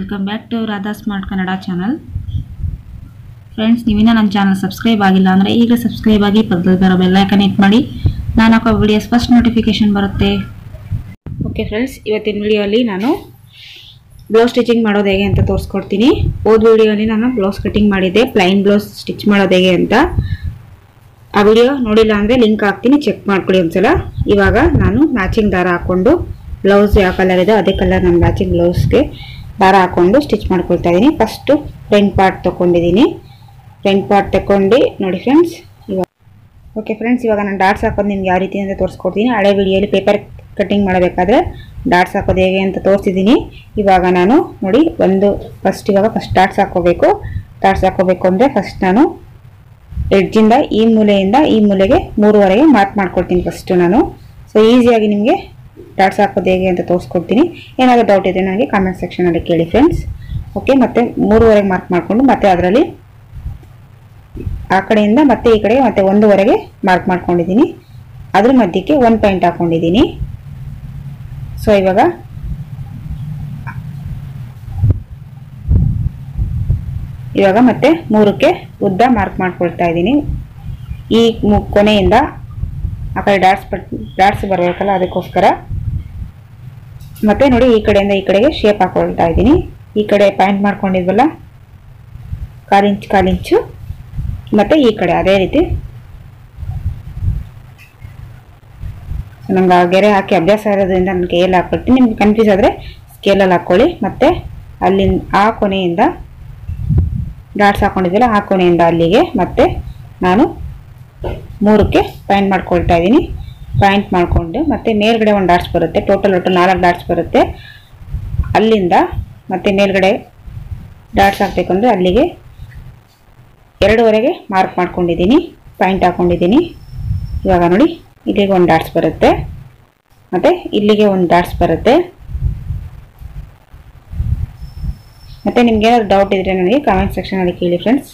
welcome back to Radha smart Kannada channel friends ನೀವಿನ್ನ ನನ್ನ channel subscribe ಆಗಿಲ್ಲ ಅಂದರೆ ಈಗ ಸಬ್ಸ್ಕ್ರೈಬ್ ಆಗಿ ಪಕ್ಕದಲ್ಲಿ ಬರೋ ಬೆಲ್ಲೈಕನ್ ಹಿಟ್ ಮಾಡಿ ನಾನು ಹಾಕೋ ವಿಡಿಯೋಸ್ ಫಸ್ಟ್ ನೋಟಿಫಿಕೇಶನ್ ಬರುತ್ತೆ ಓಕೆ ಫ್ರೆಂಡ್ಸ್ ಇವತ್ತಿನ ವಿಡಿಯೋಲಿ ನಾನು ಬ್ಲೌಸ್ ಸ್ಟಿಚಿಂಗ್ ಮಾಡೋದು ಹೇಗೆ ಅಂತ ತೋರಿಸ್ಕೊಡ್ತೀನಿ ಹೋದ ವಿಡಿಯೋಲಿ ನಾನು ಬ್ಲೌಸ್ ಕಟಿಂಗ್ ಮಾಡಿದ್ದೆ ಪ್ಲೈನ್ ಬ್ಲೌಸ್ ಸ್ಟಿಚ್ ಮಾಡೋದು ಹೇಗೆ ಅಂತ ಆ ವಿಡಿಯೋ ನೋಡಿಲ್ಲ ಅಂದರೆ ಲಿಂಕ್ ಹಾಕ್ತೀನಿ ಚೆಕ್ ಮಾಡ್ಕೊಳ್ಳಿ ಒಂದ್ಸಲ ಇವಾಗ ನಾನು ಮ್ಯಾಚಿಂಗ್ ದಾರ ಹಾಕ್ಕೊಂಡು ಬ್ಲೌಸ್ ಯಾವ ಕಲರ್ ಇದೆ ಅದೇ ಕಲರ್ ನಾನು ಮ್ಯಾಚಿಂಗ್ ಬ್ಲೌಸ್ಗೆ ದಾರ ಹಾಕ್ಕೊಂಡು ಸ್ಟಿಚ್ ಮಾಡ್ಕೊಳ್ತಾ ಇದ್ದೀನಿ ಫಸ್ಟು ಫ್ರಂಟ್ ಪಾರ್ಟ್ ತೊಗೊಂಡಿದ್ದೀನಿ ಫ್ರಂಟ್ ಪಾರ್ಟ್ ತಗೊಂಡು ನೋಡಿ ಫ್ರೆಂಡ್ಸ್ ಇವಾಗ ಓಕೆ ಫ್ರೆಂಡ್ಸ್ ಇವಾಗ ನಾನು ಡಾಟ್ಸ್ ಹಾಕೋದು ನಿಮ್ಗೆ ಯಾವ ರೀತಿ ಅಂತ ತೋರಿಸ್ಕೊಡ್ತೀನಿ ಹಳೆ ವಿಡಿಯೋಲಿ ಪೇಪರ್ ಕಟ್ಟಿಂಗ್ ಮಾಡಬೇಕಾದ್ರೆ ಡಾಟ್ಸ್ ಹಾಕೋದು ಹೇಗೆ ಅಂತ ತೋರಿಸಿದ್ದೀನಿ ಇವಾಗ ನಾನು ನೋಡಿ ಒಂದು ಫಸ್ಟ್ ಇವಾಗ ಫಸ್ಟ್ ಡಾಟ್ಸ್ ಹಾಕೋಬೇಕು ಡಾಟ್ಸ್ ಹಾಕೋಬೇಕು ಅಂದರೆ ಫಸ್ಟ್ ನಾನು ಎಡ್ಜಿಂದ ಈ ಮೂಲೆಯಿಂದ ಈ ಮೂಲೆಗೆ ಮೂರುವರೆಗೆ ಮಾರ್ಕ್ ಮಾಡ್ಕೊಳ್ತೀನಿ ಫಸ್ಟು ನಾನು ಸೊ ಈಸಿಯಾಗಿ ನಿಮಗೆ ಡಾಟ್ಸ್ ಹಾಕೋದು ಹೇಗೆ ಅಂತ ತೋರಿಸ್ಕೊಡ್ತೀನಿ ಏನಾದರೂ ಡೌಟ್ ಇದೆ ನನಗೆ ಕಾಮೆಂಟ್ ಸೆಕ್ಷನಲ್ಲಿ ಕೇಳಿ ಫ್ರೆಂಡ್ಸ್ ಓಕೆ ಮತ್ತೆ ಮೂರುವರೆಗೆ ಮಾರ್ಕ್ ಮಾಡಿಕೊಂಡು ಮತ್ತೆ ಅದರಲ್ಲಿ ಆ ಕಡೆಯಿಂದ ಮತ್ತೆ ಈ ಕಡೆ ಮತ್ತೆ ಒಂದೂವರೆಗೆ ಮಾರ್ಕ್ ಮಾಡ್ಕೊಂಡಿದ್ದೀನಿ ಅದ್ರ ಮಧ್ಯಕ್ಕೆ ಒಂದು ಪಾಯಿಂಟ್ ಹಾಕೊಂಡಿದ್ದೀನಿ ಸೊ ಇವಾಗ ಇವಾಗ ಮತ್ತೆ ಮೂರಕ್ಕೆ ಉದ್ದ ಮಾರ್ಕ್ ಮಾಡ್ಕೊಳ್ತಾ ಇದ್ದೀನಿ ಈ ಮು- ಕೊನೆಯಿಂದ ಆ ಕಡೆ ಡಾಟ್ಸ್ ಪಟ್ ಡಾಟ್ಸ್ ಬರಬೇಕಲ್ಲ ಅದಕ್ಕೋಸ್ಕರ ಮತ್ತೆ ನೋಡಿ ಈ ಕಡೆಯಿಂದ ಈ ಕಡೆಗೆ ಶೇಪ್ ಹಾಕೊಳ್ತಾ ಇದ್ದೀನಿ ಈ ಕಡೆ ಪಾಯಿಂಟ್ ಮಾಡ್ಕೊಂಡಿದ್ವಲ್ಲ ಕಾಲು ಇಂಚ್ ಕಾಲು ಇಂಚು ಮತ್ತೆ ಈ ಕಡೆ ಅದೇ ರೀತಿ ನಂಗೆ ಆ ಗೆರೆ ಹಾಕಿ ಅಭ್ಯಾಸ ಇರೋದ್ರಿಂದ ನಾನು ಕೈಯಲ್ಲಿ ಹಾಕ್ಕೊಳ್ತೀನಿ ನಿಮ್ಗೆ ಕನ್ಫ್ಯೂಸ್ ಆದರೆ ಸ್ಕೇಲಲ್ಲಿ ಹಾಕ್ಕೊಳ್ಳಿ ಮತ್ತೆ ಅಲ್ಲಿಂದ ಆ ಕೊನೆಯಿಂದ ಡಾಟ್ಸ್ ಹಾಕೊಂಡಿದ್ವಲ್ಲ ಆ ಕೊನೆಯಿಂದ ಅಲ್ಲಿಗೆ ಮತ್ತೆ ನಾನು ಮೂರಕ್ಕೆ ಪಾಯಿಂಟ್ ಮಾಡ್ಕೊಳ್ತಾ ಇದ್ದೀನಿ ಪಾಯಿಂಟ್ ಮಾಡಿಕೊಂಡು ಮತ್ತೆ ಮೇಲ್ಗಡೆ ಒಂದು ಡಾಟ್ಸ್ ಬರುತ್ತೆ ಟೋಟಲ್ ಒಟ್ಟು ನಾಲ್ಕು ಡಾಟ್ಸ್ ಬರುತ್ತೆ ಅಲ್ಲಿಂದ ಮತ್ತೆ ಮೇಲ್ಗಡೆ ಡಾಟ್ಸ್ ಹಾಕಬೇಕು ಅಂದರೆ ಅಲ್ಲಿಗೆ ಎರಡೂವರೆಗೆ ಮಾರ್ಕ್ ಮಾಡ್ಕೊಂಡಿದ್ದೀನಿ ಪಾಯಿಂಟ್ ಹಾಕ್ಕೊಂಡಿದ್ದೀನಿ ಇವಾಗ ನೋಡಿ ಇಲ್ಲಿಗೆ ಒಂದು ಡಾಟ್ಸ್ ಬರುತ್ತೆ ಮತ್ತು ಇಲ್ಲಿಗೆ ಒಂದು ಡಾಟ್ಸ್ ಬರುತ್ತೆ ಮತ್ತು ನಿಮ್ಗೆ ಏನಾದ್ರು ಡೌಟ್ ಇದ್ದರೆ ನನಗೆ ಕಾಮೆಂಟ್ ಸೆಕ್ಷನಲ್ಲಿ ಕೇಳಿ ಫ್ರೆಂಡ್ಸ್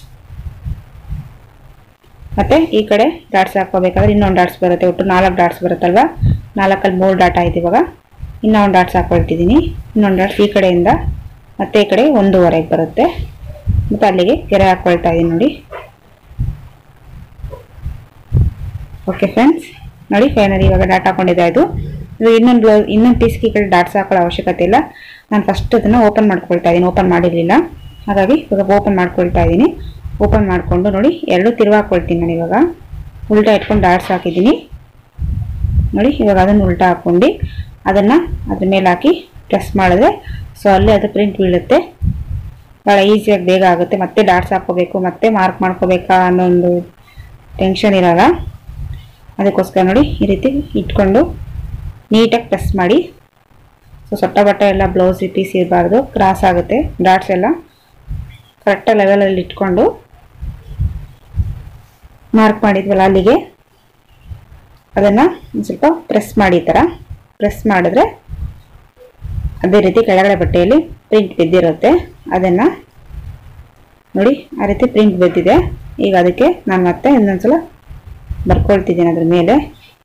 ಮತ್ತು ಈ ಕಡೆ ಡಾಟ್ಸ್ ಹಾಕ್ಕೋಬೇಕಾದ್ರೆ ಇನ್ನೊಂದು ಡಾಟ್ಸ್ ಬರುತ್ತೆ ಒಟ್ಟು ನಾಲ್ಕು ಡಾಟ್ಸ್ ಬರುತ್ತಲ್ವ ನಾಲ್ಕಲ್ಲಿ ಮೂರು ಡಾಟ್ ಆಯ್ತು ಇವಾಗ ಇನ್ನೂ ಒಂದು ಡಾಟ್ಸ್ ಹಾಕ್ಕೊಳ್ತಿದ್ದೀನಿ ಇನ್ನೊಂದು ಡಾಟ್ಸ್ ಈ ಕಡೆಯಿಂದ ಮತ್ತೆ ಈ ಕಡೆ ಒಂದೂವರೆಗೆ ಬರುತ್ತೆ ಮತ್ತು ಅಲ್ಲಿಗೆ ಗೆರೆ ಹಾಕ್ಕೊಳ್ತಾ ಇದ್ದೀನಿ ನೋಡಿ ಓಕೆ ಫ್ರೆಂಡ್ಸ್ ನೋಡಿ ಫೈನಲಿ ಇವಾಗ ಡಾಟ್ ಹಾಕೊಂಡಿದ್ದಾಯಿತು ಇದು ಇನ್ನೊಂದು ಬ್ಲೌಸ್ ಇನ್ನೊಂದು ಪೀಸ್ಗೆ ಈ ಕಡೆ ಡಾಟ್ಸ್ ಹಾಕೊಳ್ಳೋ ಅವಶ್ಯಕತೆ ಇಲ್ಲ ನಾನು ಫಸ್ಟ್ ಅದನ್ನು ಓಪನ್ ಮಾಡ್ಕೊಳ್ತಾ ಇದ್ದೀನಿ ಓಪನ್ ಮಾಡಿರಲಿಲ್ಲ ಹಾಗಾಗಿ ಇವಾಗ ಓಪನ್ ಮಾಡ್ಕೊಳ್ತಾ ಇದ್ದೀನಿ ಓಪನ್ ಮಾಡಿಕೊಂಡು ನೋಡಿ ಎರಡು ತಿರುವಾಕೊಳ್ತೀನಿ ನಾನು ಇವಾಗ ಉಲ್ಟಾ ಇಟ್ಕೊಂಡು ಡಾಟ್ಸ್ ಹಾಕಿದ್ದೀನಿ ನೋಡಿ ಇವಾಗ ಅದನ್ನು ಉಲ್ಟಾ ಹಾಕ್ಕೊಂಡು ಅದನ್ನು ಅದ್ರ ಮೇಲೆ ಹಾಕಿ ಪ್ರೆಸ್ ಮಾಡಿದ್ರೆ ಸೊ ಅಲ್ಲೇ ಅದು ಪ್ರಿಂಟ್ ಬೀಳುತ್ತೆ ಭಾಳ ಈಸಿಯಾಗಿ ಬೇಗ ಆಗುತ್ತೆ ಮತ್ತೆ ಡಾಟ್ಸ್ ಹಾಕ್ಕೋಬೇಕು ಮತ್ತೆ ಮಾರ್ಕ್ ಮಾಡ್ಕೋಬೇಕಾ ಅನ್ನೋ ಒಂದು ಟೆನ್ಷನ್ ಇರಲ್ಲ ಅದಕ್ಕೋಸ್ಕರ ನೋಡಿ ಈ ರೀತಿ ಇಟ್ಕೊಂಡು ನೀಟಾಗಿ ಪ್ರೆಸ್ ಮಾಡಿ ಸೊ ಸೊಟ್ಟ ಬಟ್ಟೆ ಎಲ್ಲ ಬ್ಲೌಸ್ ಪೀಸ್ ಇರಬಾರ್ದು ಕ್ರಾಸ್ ಆಗುತ್ತೆ ಡಾಟ್ಸ್ ಎಲ್ಲ ಕರೆಕ್ಟಾಗಿ ಲೆವೆಲಲ್ಲಿ ಇಟ್ಕೊಂಡು ಮಾರ್ಕ್ ಮಾಡಿದ್ವಲ್ಲ ಅಲ್ಲಿಗೆ ಅದನ್ನು ಒಂದು ಸ್ವಲ್ಪ ಪ್ರೆಸ್ ಮಾಡಿ ಈ ಥರ ಪ್ರೆಸ್ ಮಾಡಿದ್ರೆ ಅದೇ ರೀತಿ ಕೆಳಗಡೆ ಬಟ್ಟೆಯಲ್ಲಿ ಪ್ರಿಂಟ್ ಬಿದ್ದಿರುತ್ತೆ ಅದನ್ನು ನೋಡಿ ಆ ರೀತಿ ಪ್ರಿಂಟ್ ಬಿದ್ದಿದೆ ಈಗ ಅದಕ್ಕೆ ನಾನು ಮತ್ತೆ ಇನ್ನೊಂದ್ಸಲ ಬರ್ಕೊಳ್ತಿದ್ದೀನಿ ಅದ್ರ ಮೇಲೆ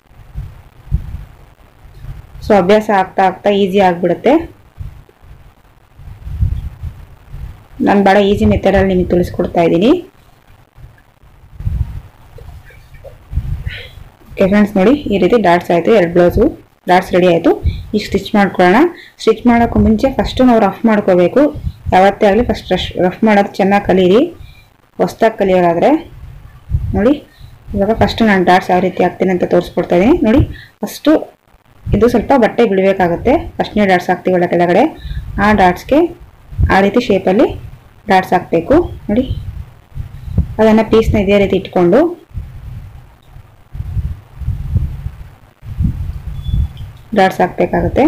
ಸೊ ಅಭ್ಯಾಸ ಆಗ್ತಾ ಆಗ್ತಾ ಈಸಿ ಆಗಿಬಿಡುತ್ತೆ ನಾನು ಭಾಳ ಈಸಿ ಮೆಥಡಲ್ಲಿ ನಿಮಗೆ ತಿಳಿಸ್ಕೊಡ್ತಾ ಇದ್ದೀನಿ ಓಕೆ ಫ್ರೆಂಡ್ಸ್ ನೋಡಿ ಈ ರೀತಿ ಡಾಟ್ಸ್ ಆಯಿತು ಎರಡು ಬ್ಲೌಸು ಡಾಟ್ಸ್ ರೆಡಿ ಆಯಿತು ಈಗ ಸ್ಟಿಚ್ ಮಾಡ್ಕೊಳ್ಳೋಣ ಸ್ಟಿಚ್ ಮಾಡೋಕ್ಕೂ ಮುಂಚೆ ಫಸ್ಟು ನಾವು ರಫ್ ಮಾಡ್ಕೋಬೇಕು ಯಾವತ್ತೇ ಆಗಲಿ ಫಸ್ಟ್ ರಶ್ ರಫ್ ಮಾಡೋದು ಚೆನ್ನಾಗಿ ಕಲೀರಿ ಹೊಸ್ದಾಗಿ ಕಲಿಯೋರಾದರೆ ನೋಡಿ ಇವಾಗ ಫಸ್ಟು ನಾನು ಡಾಟ್ಸ್ ಯಾವ ರೀತಿ ಹಾಕ್ತೀನಿ ಅಂತ ತೋರಿಸ್ಕೊಡ್ತಾ ಇದ್ದೀನಿ ನೋಡಿ ಫಸ್ಟು ಇದು ಸ್ವಲ್ಪ ಬಟ್ಟೆ ಬಿಡಬೇಕಾಗುತ್ತೆ ಫಸ್ಟ್ನೇ ಡಾಟ್ಸ್ ಹಾಕ್ತೀವಲ್ಲ ಕೆಳಗಡೆ ಆ ಡಾಟ್ಸ್ಗೆ ಆ ರೀತಿ ಶೇಪಲ್ಲಿ ಡಾಟ್ಸ್ ಹಾಕಬೇಕು ನೋಡಿ ಅದನ್ನು ಪೀಸ್ನ ಇದೇ ರೀತಿ ಇಟ್ಕೊಂಡು ಡಾಟ್ಸ್ ಹಾಕಬೇಕಾಗುತ್ತೆ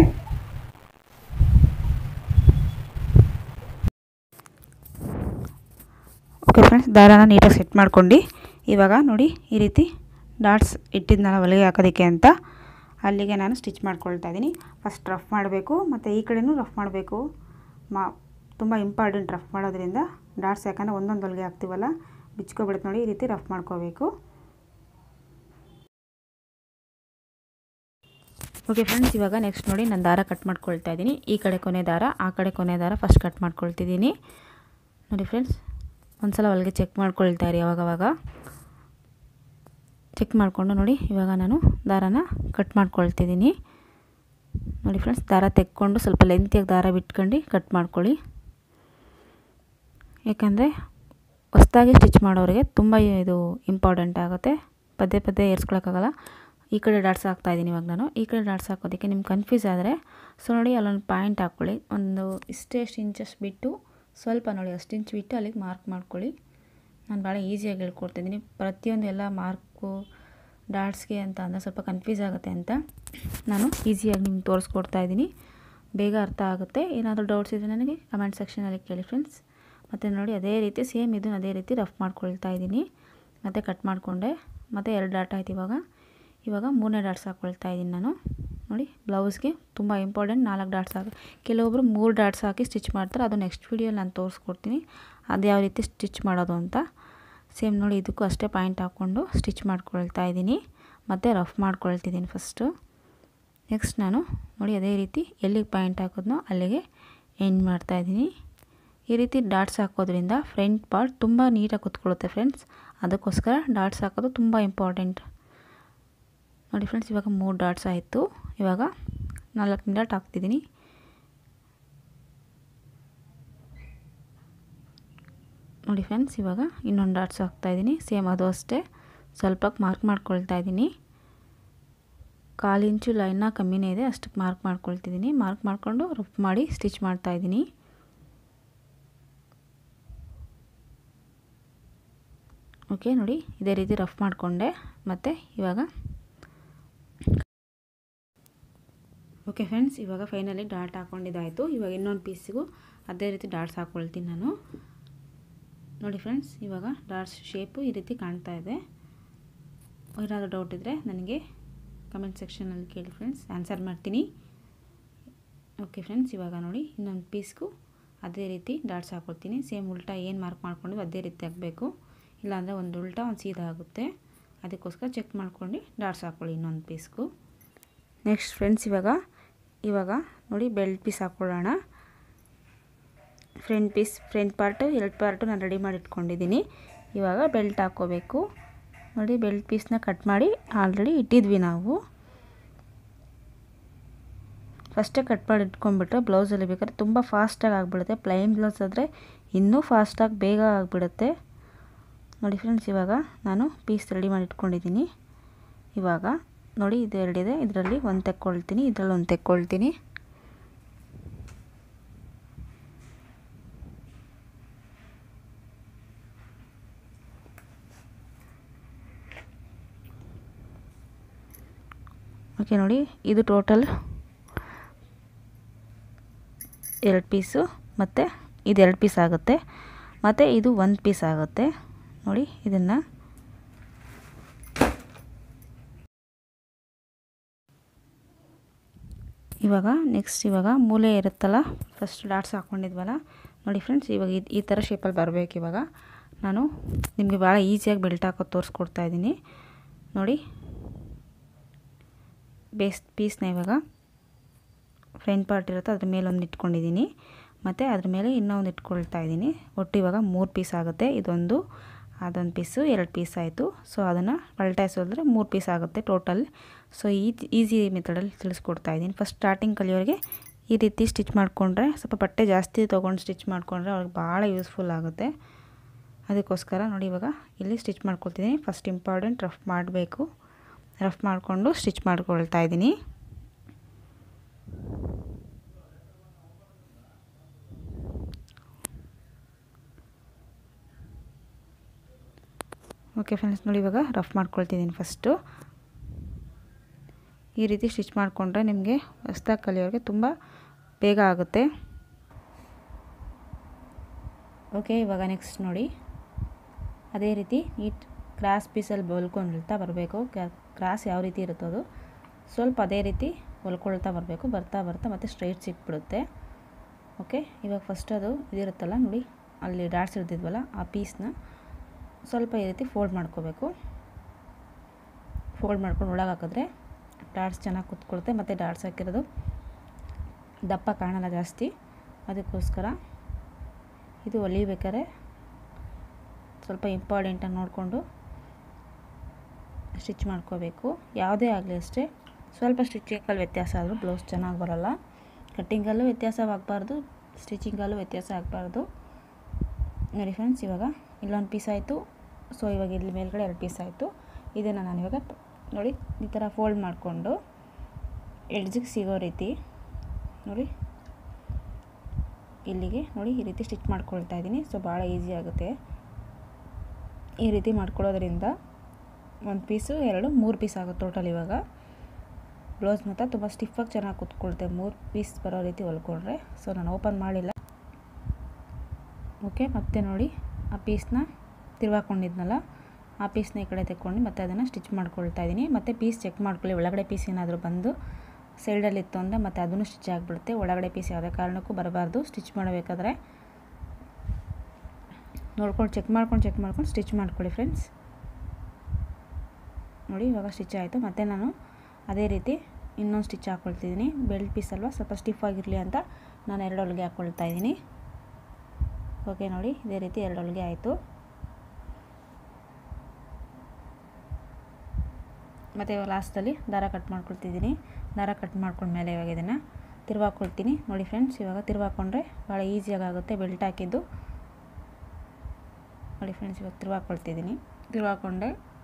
ಓಕೆ ಫ್ರೆಂಡ್ಸ್ ದಾರಾನ ನೀಟಾಗಿ ಸೆಟ್ ಮಾಡ್ಕೊಂಡು ಇವಾಗ ನೋಡಿ ಈ ರೀತಿ ಡಾಟ್ಸ್ ಇಟ್ಟಿದ್ನಲ್ಲ ಹೊಲಿಗೆ ಹಾಕೋದಕ್ಕೆ ಅಂತ ಅಲ್ಲಿಗೆ ನಾನು ಸ್ಟಿಚ್ ಮಾಡ್ಕೊಳ್ತಾ ಇದ್ದೀನಿ ಫಸ್ಟ್ ರಫ್ ಮಾಡಬೇಕು ಮತ್ತು ಈ ಕಡೆನೂ ರಫ್ ಮಾಡಬೇಕು ಮಾ ತುಂಬ ಇಂಪಾರ್ಟೆಂಟ್ ರಫ್ ಮಾಡೋದ್ರಿಂದ ಡಾಟ್ಸ್ ಯಾಕಂದರೆ ಒಂದೊಂದು ಹೊಲಿಗೆ ಹಾಕ್ತೀವಲ್ಲ ಬಿಚ್ಕೊಬಿಡುತ್ತೆ ನೋಡಿ ಈ ರೀತಿ ರಫ್ ಮಾಡ್ಕೋಬೇಕು ಓಕೆ ಫ್ರೆಂಡ್ಸ್ ಇವಾಗ ನೆಕ್ಸ್ಟ್ ನೋಡಿ ನಾನು ದಾರ ಕಟ್ ಮಾಡ್ಕೊಳ್ತಾ ಇದ್ದೀನಿ ಈ ಕಡೆ ಕೊನೆ ದಾರ ಆ ಕಡೆ ಕೊನೆ ದಾರ ಫಸ್ಟ್ ಕಟ್ ಮಾಡ್ಕೊಳ್ತಿದ್ದೀನಿ ನೋಡಿ ಫ್ರೆಂಡ್ಸ್ ಒಂದು ಸಲ ಹೊಲಿಗೆ ಚೆಕ್ ಮಾಡ್ಕೊಳ್ತಾ ಇರಿ ಅವಾಗವಾಗ ಚೆಕ್ ಮಾಡಿಕೊಂಡು ನೋಡಿ ಇವಾಗ ನಾನು ದಾರನ ಕಟ್ ಮಾಡ್ಕೊಳ್ತಿದ್ದೀನಿ ನೋಡಿ ಫ್ರೆಂಡ್ಸ್ ದಾರ ತೆಕ್ಕೊಂಡು ಸ್ವಲ್ಪ ಲೆಂತಿಯಾಗಿ ದಾರ ಬಿಟ್ಕೊಂಡು ಕಟ್ ಮಾಡ್ಕೊಳ್ಳಿ ಯಾಕಂದರೆ ಹೊಸ್ದಾಗಿ ಸ್ಟಿಚ್ ಮಾಡೋರಿಗೆ ತುಂಬ ಇದು ಇಂಪಾರ್ಟೆಂಟ್ ಆಗುತ್ತೆ ಪದೇ ಪದೇ ಏರ್ಸ್ಕೊಳಕ್ಕಾಗಲ್ಲ ಈ ಕಡೆ ಡಾಟ್ಸ್ ಹಾಕ್ತಾಯಿದ್ದೀನಿ ಇವಾಗ ನಾನು ಈ ಕಡೆ ಡಾಟ್ಸ್ ಹಾಕೋದಕ್ಕೆ ನಿಮ್ಗೆ ಕನ್ಫ್ಯೂಸ್ ಆದರೆ ಸೊ ನೋಡಿ ಅಲ್ಲೊಂದು ಪಾಯಿಂಟ್ ಹಾಕ್ಕೊಳ್ಳಿ ಒಂದು ಇಷ್ಟೇ ಎಷ್ಟು ಇಂಚಸ್ ಬಿಟ್ಟು ಸ್ವಲ್ಪ ನೋಡಿ ಅಷ್ಟು ಇಂಚ್ ಬಿಟ್ಟು ಅಲ್ಲಿಗೆ ಮಾರ್ಕ್ ಮಾಡ್ಕೊಳ್ಳಿ ನಾನು ಭಾಳ ಈಸಿಯಾಗಿ ಹೇಳ್ಕೊಡ್ತಿದ್ದೀನಿ ಪ್ರತಿಯೊಂದು ಎಲ್ಲ ಮಾರ್ಕು ಡಾಟ್ಸ್ಗೆ ಅಂತ ಅಂದರೆ ಸ್ವಲ್ಪ ಕನ್ಫ್ಯೂಸ್ ಆಗುತ್ತೆ ಅಂತ ನಾನು ಈಸಿಯಾಗಿ ನಿಮ್ಗೆ ತೋರಿಸ್ಕೊಡ್ತಾ ಇದ್ದೀನಿ ಬೇಗ ಅರ್ಥ ಆಗುತ್ತೆ ಏನಾದರೂ ಡೌಟ್ಸ್ ಇದ್ದರೆ ನನಗೆ ಕಮೆಂಟ್ ಸೆಕ್ಷನಲ್ಲಿ ಕೇಳಿ ಫ್ರೆಂಡ್ಸ್ ಮತ್ತು ನೋಡಿ ಅದೇ ರೀತಿ ಸೇಮ್ ಇದನ್ನು ಅದೇ ರೀತಿ ರಫ್ ಮಾಡ್ಕೊಳ್ತಾ ಇದ್ದೀನಿ ಮತ್ತು ಕಟ್ ಮಾಡಿಕೊಂಡೆ ಮತ್ತು ಎರಡು ಡಾಟ್ ಆಯ್ತು ಇವಾಗ ಇವಾಗ ಮೂರನೇ ಡಾಟ್ಸ್ ಹಾಕ್ಕೊಳ್ತಾ ಇದ್ದೀನಿ ನಾನು ನೋಡಿ ಬ್ಲೌಸ್ಗೆ ತುಂಬ ಇಂಪಾರ್ಟೆಂಟ್ ನಾಲ್ಕು ಡಾಟ್ಸ್ ಹಾಕಿ ಕೆಲವೊಬ್ಬರು ಮೂರು ಡಾಟ್ಸ್ ಹಾಕಿ ಸ್ಟಿಚ್ ಮಾಡ್ತಾರೆ ಅದು ನೆಕ್ಸ್ಟ್ ವೀಡಿಯೋಲಿ ನಾನು ತೋರಿಸ್ಕೊಡ್ತೀನಿ ಅದು ಯಾವ ರೀತಿ ಸ್ಟಿಚ್ ಮಾಡೋದು ಅಂತ ಸೇಮ್ ನೋಡಿ ಇದಕ್ಕೂ ಅಷ್ಟೇ ಪಾಯಿಂಟ್ ಹಾಕ್ಕೊಂಡು ಸ್ಟಿಚ್ ಮಾಡ್ಕೊಳ್ತಾ ಇದ್ದೀನಿ ಮತ್ತು ರಫ್ ಮಾಡ್ಕೊಳ್ತಿದ್ದೀನಿ ಫಸ್ಟು ನೆಕ್ಸ್ಟ್ ನಾನು ನೋಡಿ ಅದೇ ರೀತಿ ಎಲ್ಲಿಗೆ ಪಾಯಿಂಟ್ ಹಾಕೋದ್ನೋ ಅಲ್ಲಿಗೆ ಎಂಡ್ ಮಾಡ್ತಾಯಿದ್ದೀನಿ ಈ ರೀತಿ ಡಾಟ್ಸ್ ಹಾಕೋದ್ರಿಂದ ಫ್ರಂಟ್ ಪಾರ್ಟ್ ತುಂಬ ನೀಟಾಗಿ ಕುತ್ಕೊಳ್ಳುತ್ತೆ ಫ್ರೆಂಡ್ಸ್ ಅದಕ್ಕೋಸ್ಕರ ಡಾಟ್ಸ್ ಹಾಕೋದು ತುಂಬ ಇಂಪಾರ್ಟೆಂಟ್ ನೋಡಿ ಫ್ರೆಂಡ್ಸ್ ಇವಾಗ ಮೂರು ಡಾಟ್ಸ್ ಆಯಿತು ಇವಾಗ ನಾಲ್ಕು ಡಾಟ್ ಹಾಕ್ತಿದ್ದೀನಿ ನೋಡಿ ಫ್ರೆಂಡ್ಸ್ ಇವಾಗ ಇನ್ನೊಂದು ಡಾಟ್ಸ್ ಹಾಕ್ತಾಯಿದ್ದೀನಿ ಸೇಮ್ ಅದು ಅಷ್ಟೇ ಸ್ವಲ್ಪ ಮಾರ್ಕ್ ಮಾಡ್ಕೊಳ್ತಾ ಇದ್ದೀನಿ ಕಾಲು ಇಂಚು ಲೈನ್ನ ಕಮ್ಮಿನೇ ಇದೆ ಅಷ್ಟಕ್ಕೆ ಮಾರ್ಕ್ ಮಾಡ್ಕೊಳ್ತಿದ್ದೀನಿ ಮಾರ್ಕ್ ಮಾಡಿಕೊಂಡು ರಫ್ ಮಾಡಿ ಸ್ಟಿಚ್ ಮಾಡ್ತಾಯಿದ್ದೀನಿ ಓಕೆ ನೋಡಿ ಇದೇ ರೀತಿ ರಫ್ ಮಾಡಿಕೊಂಡೆ ಮತ್ತು ಇವಾಗ ಓಕೆ ಫ್ರೆಂಡ್ಸ್ ಇವಾಗ ಫೈನಲಿ ಡಾಟ್ ಹಾಕ್ಕೊಂಡಿದ್ದಾಯಿತು ಇವಾಗ ಇನ್ನೊಂದು ಪೀಸಿಗೂ ಅದೇ ರೀತಿ ಡಾಟ್ಸ್ ಹಾಕ್ಕೊಳ್ತೀನಿ ನಾನು ನೋಡಿ ಫ್ರೆಂಡ್ಸ್ ಇವಾಗ ಡಾಟ್ಸ್ ಶೇಪು ಈ ರೀತಿ ಕಾಣ್ತಾ ಇದೆ ಏನಾದರೂ ಡೌಟ್ ಇದ್ದರೆ ನನಗೆ ಕಮೆಂಟ್ ಸೆಕ್ಷನಲ್ಲಿ ಕೇಳಿ ಫ್ರೆಂಡ್ಸ್ ಆನ್ಸರ್ ಮಾಡ್ತೀನಿ ಓಕೆ ಫ್ರೆಂಡ್ಸ್ ಇವಾಗ ನೋಡಿ ಇನ್ನೊಂದು ಪೀಸ್ಗೂ ಅದೇ ರೀತಿ ಡಾಟ್ಸ್ ಹಾಕ್ಕೊಳ್ತೀನಿ ಸೇಮ್ ಉಲ್ಟಾ ಏನು ಮಾರ್ಕ್ ಮಾಡ್ಕೊಂಡು ಅದೇ ರೀತಿ ಹಾಕಬೇಕು ಇಲ್ಲಾಂದರೆ ಒಂದು ಉಲ್ಟಾ ಒಂದು ಸೀದಾ ಆಗುತ್ತೆ ಅದಕ್ಕೋಸ್ಕರ ಚೆಕ್ ಮಾಡ್ಕೊಂಡು ಡಾಟ್ಸ್ ಹಾಕ್ಕೊಳ್ಳಿ ಇನ್ನೊಂದು ಪೀಸ್ಗೂ ನೆಕ್ಸ್ಟ್ ಫ್ರೆಂಡ್ಸ್ ಇವಾಗ ಇವಾಗ ನೋಡಿ ಬೆಲ್ಟ್ ಪೀಸ್ ಹಾಕ್ಕೊಳ್ಳೋಣ ಫ್ರಂಟ್ ಪೀಸ್ ಫ್ರಂಟ್ ಪಾರ್ಟು ಎರಡು ಪಾರ್ಟು ನಾನು ರೆಡಿ ಮಾಡಿ ಇಟ್ಕೊಂಡಿದ್ದೀನಿ ಇವಾಗ ಬೆಲ್ಟ್ ಹಾಕ್ಕೋಬೇಕು ನೋಡಿ ಬೆಲ್ಟ್ ಪೀಸ್ನ ಕಟ್ ಮಾಡಿ ಆಲ್ರೆಡಿ ಇಟ್ಟಿದ್ವಿ ನಾವು ಫಸ್ಟೇ ಕಟ್ ಮಾಡಿ ಇಟ್ಕೊಂಡ್ಬಿಟ್ರೆ ಬ್ಲೌಸಲ್ಲಿ ಬೇಕಾದ್ರೆ ತುಂಬ ಫಾಸ್ಟಾಗಿ ಆಗಿಬಿಡುತ್ತೆ ಪ್ಲೈನ್ ಬ್ಲೌಸ್ ಆದರೆ ಇನ್ನೂ ಫಾಸ್ಟಾಗಿ ಬೇಗ ಆಗಿಬಿಡುತ್ತೆ ನೋಡಿ ಫ್ರೆಂಡ್ಸ್ ಇವಾಗ ನಾನು ಪೀಸ್ ರೆಡಿ ಮಾಡಿ ಇಟ್ಕೊಂಡಿದ್ದೀನಿ ಇವಾಗ ನೋಡಿ ಇದು ಎರಡಿದೆ ಇದರಲ್ಲಿ ಒಂದು ತೆಕ್ಕೊಳ್ತೀನಿ ಇದರಲ್ಲಿ ಒಂದು ತೆಕ್ಕೊಳ್ತೀನಿ ಓಕೆ ನೋಡಿ ಇದು ಟೋಟಲ್ ಎರಡು ಪೀಸು ಮತ್ತು ಇದು ಎರಡು ಪೀಸ್ ಆಗುತ್ತೆ ಮತ್ತು ಇದು ಒಂದು ಪೀಸ್ ಆಗುತ್ತೆ ನೋಡಿ ಇದನ್ನು ಇವಾಗ ನೆಕ್ಸ್ಟ್ ಇವಾಗ ಮೂಲೆ ಇರುತ್ತಲ್ಲ ಫಸ್ಟ್ ಡಾಟ್ಸ್ ಹಾಕ್ಕೊಂಡಿದ್ವಲ್ಲ ನೋಡಿ ಫ್ರೆಂಡ್ಸ್ ಇವಾಗ ಇದು ಈ ಥರ ಶೇಪಲ್ಲಿ ಬರಬೇಕು ಇವಾಗ ನಾನು ನಿಮಗೆ ಭಾಳ ಈಸಿಯಾಗಿ ಬೆಲ್ಟ್ ಹಾಕೋದು ತೋರಿಸ್ಕೊಡ್ತಾ ಇದ್ದೀನಿ ನೋಡಿ ಬೇಸ್ ಪೀಸ್ನ ಇವಾಗ ಫ್ರಂಟ್ ಪಾರ್ಟ್ ಇರುತ್ತೆ ಅದ್ರ ಮೇಲೆ ಒಂದು ಇಟ್ಕೊಂಡಿದ್ದೀನಿ ಮತ್ತು ಅದ್ರ ಮೇಲೆ ಇನ್ನೂ ಒಂದು ಇಟ್ಕೊಳ್ತಾ ಇದ್ದೀನಿ ಒಟ್ಟು ಇವಾಗ ಮೂರು ಪೀಸ್ ಆಗುತ್ತೆ ಇದೊಂದು ಅದೊಂದು ಪೀಸು ಎರಡು ಪೀಸ್ ಆಯಿತು ಸೊ ಅದನ್ನು ಪಲ್ಟಾಯಿಸೋದ್ರೆ ಮೂರು ಪೀಸ್ ಆಗುತ್ತೆ ಟೋಟಲ್ ಸೊ ಈ ಈಸಿ ಮೆಥಡಲ್ಲಿ ತಿಳಿಸ್ಕೊಡ್ತಾ ಇದ್ದೀನಿ ಫಸ್ಟ್ ಸ್ಟಾರ್ಟಿಂಗ್ ಕಲಿಯೋರಿಗೆ ಈ ರೀತಿ ಸ್ಟಿಚ್ ಮಾಡಿಕೊಂಡ್ರೆ ಸ್ವಲ್ಪ ಬಟ್ಟೆ ಜಾಸ್ತಿ ತೊಗೊಂಡು ಸ್ಟಿಚ್ ಮಾಡಿಕೊಂಡ್ರೆ ಅವ್ರಿಗೆ ಭಾಳ ಯೂಸ್ಫುಲ್ ಆಗುತ್ತೆ ಅದಕ್ಕೋಸ್ಕರ ನೋಡಿ ಇವಾಗ ಇಲ್ಲಿ ಸ್ಟಿಚ್ ಮಾಡ್ಕೊಳ್ತಿದ್ದೀನಿ ಫಸ್ಟ್ ಇಂಪಾರ್ಟೆಂಟ್ ರಫ್ ಮಾಡಬೇಕು ರಫ್ ಮಾಡಿಕೊಂಡು ಸ್ಟಿಚ್ ಮಾಡ್ಕೊಳ್ತಾ ಇದ್ದೀನಿ ಓಕೆ ಫ್ರೆಂಡ್ಸ್ ನೋಡಿ ಇವಾಗ ರಫ್ ಮಾಡ್ಕೊಳ್ತಿದ್ದೀನಿ ಫಸ್ಟು ಈ ರೀತಿ ಸ್ಟಿಚ್ ಮಾಡಿಕೊಂಡ್ರೆ ನಿಮಗೆ ಹೊಸ್ದಾಗಿ ಕಲಿಯೋರಿಗೆ ತುಂಬ ಬೇಗ ಆಗುತ್ತೆ ಓಕೆ ಇವಾಗ ನೆಕ್ಸ್ಟ್ ನೋಡಿ ಅದೇ ರೀತಿ ನೀಟ್ ಕ್ರಾಸ್ ಪೀಸಲ್ಲಿ ಹೊಲ್ಕೊಳ್ತಾ ಬರಬೇಕು ಕ್ರಾಸ್ ಯಾವ ರೀತಿ ಇರುತ್ತೋ ಅದು ಸ್ವಲ್ಪ ಅದೇ ರೀತಿ ಹೊಲ್ಕೊಳ್ತಾ ಬರಬೇಕು ಬರ್ತಾ ಬರ್ತಾ ಮತ್ತು ಸ್ಟ್ರೈಟ್ ಸಿಕ್ಬಿಡುತ್ತೆ ಓಕೆ ಇವಾಗ ಫಸ್ಟ್ ಅದು ಇದಿರುತ್ತಲ್ಲ ನೋಡಿ ಅಲ್ಲಿ ಡಾಟ್ಸ್ ಇರ್ತಿದ್ವಲ್ಲ ಆ ಪೀಸ್ನ ಸ್ವಲ್ಪ ಈ ರೀತಿ ಫೋಲ್ಡ್ ಮಾಡ್ಕೋಬೇಕು ಫೋಲ್ಡ್ ಮಾಡ್ಕೊಂಡು ಒಳಗೆ ಹಾಕಿದ್ರೆ ಡಾಟ್ಸ್ ಚೆನ್ನಾಗಿ ಕುತ್ಕೊಳುತ್ತೆ ಮತ್ತು ಡಾಟ್ಸ್ ಹಾಕಿರೋದು ದಪ್ಪ ಕಾಣಲ್ಲ ಜಾಸ್ತಿ ಅದಕ್ಕೋಸ್ಕರ ಇದು ಹೊಲಿಬೇಕಾದ್ರೆ ಸ್ವಲ್ಪ ಇಂಪಾರ್ಟೆಂಟಾಗಿ ನೋಡಿಕೊಂಡು ಸ್ಟಿಚ್ ಮಾಡ್ಕೋಬೇಕು ಯಾವುದೇ ಆಗಲಿ ಅಷ್ಟೇ ಸ್ವಲ್ಪ ಸ್ಟಿಚಿಂಗಲ್ಲಿ ವ್ಯತ್ಯಾಸ ಆದರೂ ಬ್ಲೌಸ್ ಚೆನ್ನಾಗಿ ಬರೋಲ್ಲ ಕಟ್ಟಿಂಗಲ್ಲೂ ವ್ಯತ್ಯಾಸವಾಗಬಾರ್ದು ಸ್ಟಿಚಿಂಗಲ್ಲೂ ವ್ಯತ್ಯಾಸ ಆಗಬಾರ್ದು ನೋಡಿ ಫ್ರೆಂಡ್ಸ್ ಇವಾಗ ಇಲ್ಲೊಂದು ಪೀಸ್ ಆಯಿತು ಸೊ ಇವಾಗ ಇಲ್ಲಿ ಮೇಲ್ಗಡೆ ಎರಡು ಪೀಸ್ ಆಯಿತು ಇದನ್ನು ನಾನು ಇವಾಗ ನೋಡಿ ಈ ಥರ ಫೋಲ್ಡ್ ಮಾಡಿಕೊಂಡು ಎಡ್ಜಿಗೆ ಸಿಗೋ ರೀತಿ ನೋಡಿ ಇಲ್ಲಿಗೆ ನೋಡಿ ಈ ರೀತಿ ಸ್ಟಿಚ್ ಮಾಡ್ಕೊಳ್ತಾ ಇದ್ದೀನಿ ಸೊ ಭಾಳ ಈಸಿ ಆಗುತ್ತೆ ಈ ರೀತಿ ಮಾಡ್ಕೊಳ್ಳೋದ್ರಿಂದ ಒಂದು ಪೀಸು ಎರಡು ಮೂರು ಪೀಸ್ ಆಗುತ್ತೆ ಟೋಟಲ್ ಇವಾಗ ಬ್ಲೌಸ್ ಮಾತ್ರ ತುಂಬ ಸ್ಟಿಫಾಗಿ ಚೆನ್ನಾಗಿ ಕೂತ್ಕೊಳುತ್ತೆ ಮೂರು ಪೀಸ್ ಬರೋ ರೀತಿ ಹೊಲ್ಕೊಂಡ್ರೆ ಸೊ ನಾನು ಓಪನ್ ಮಾಡಿಲ್ಲ ಓಕೆ ಮತ್ತೆ ನೋಡಿ ಆ ಪೀಸ್ನ ತಿರ್ವಾಕೊಂಡಿದ್ನಲ್ಲ ಆ ಪೀಸ್ನ ಈ ಕಡೆ ತೆಕ್ಕೊಂಡು ಮತ್ತೆ ಅದನ್ನು ಸ್ಟಿಚ್ ಮಾಡ್ಕೊಳ್ತಾ ಇದ್ದೀನಿ ಮತ್ತು ಪೀಸ್ ಚೆಕ್ ಮಾಡ್ಕೊಳ್ಳಿ ಒಳಗಡೆ ಪೀಸ್ ಏನಾದರೂ ಬಂದು ಸೈಡಲ್ಲಿ ಇತ್ತು ಅಂದರೆ ಮತ್ತೆ ಅದನ್ನು ಸ್ಟಿಚ್ ಆಗಿಬಿಡುತ್ತೆ ಒಳಗಡೆ ಪೀಸ್ ಯಾವುದೇ ಕಾರಣಕ್ಕೂ ಬರಬಾರ್ದು ಸ್ಟಿಚ್ ಮಾಡಬೇಕಾದ್ರೆ ನೋಡ್ಕೊಂಡು ಚೆಕ್ ಮಾಡ್ಕೊಂಡು ಚೆಕ್ ಮಾಡ್ಕೊಂಡು ಸ್ಟಿಚ್ ಮಾಡ್ಕೊಳ್ಳಿ ಫ್ರೆಂಡ್ಸ್ ನೋಡಿ ಇವಾಗ ಸ್ಟಿಚ್ ಆಯಿತು ಮತ್ತು ನಾನು ಅದೇ ರೀತಿ ಇನ್ನೊಂದು ಸ್ಟಿಚ್ ಹಾಕ್ಕೊಳ್ತಿದ್ದೀನಿ ಬೆಲ್ಟ್ ಪೀಸ್ ಅಲ್ವಾ ಸ್ವಲ್ಪ ಸ್ಟಿಫ್ ಆಗಿರಲಿ ಅಂತ ನಾನು ಎರಡು ಹೊಲಿಗೆ ಹಾಕ್ಕೊಳ್ತಾ ಇದ್ದೀನಿ ಓಕೆ ನೋಡಿ ಇದೇ ರೀತಿ ಎರಡು ಹೊಲಿಗೆ ಆಯಿತು ಮತ್ತು ಇವಾಗ ಲಾಸ್ಟಲ್ಲಿ ದಾರ ಕಟ್ ಮಾಡ್ಕೊಳ್ತಿದ್ದೀನಿ ದಾರ ಕಟ್ ಮಾಡ್ಕೊಂಡ್ಮೇಲೆ ಇವಾಗ ಇದನ್ನು ತಿರ್ವಾಕೊಳ್ತೀನಿ ನೋಡಿ ಫ್ರೆಂಡ್ಸ್ ಇವಾಗ ತಿರ್ವಾಕೊಂಡ್ರೆ ಭಾಳ ಈಸಿಯಾಗಿ ಆಗುತ್ತೆ ಬೆಲ್ಟ್ ಹಾಕಿದ್ದು ನೋಡಿ ಫ್ರೆಂಡ್ಸ್ ಇವಾಗ ತಿರ್ವಾಕೊಳ್ತಿದ್ದೀನಿ ತಿರ್ವಾಕೊಂಡೆ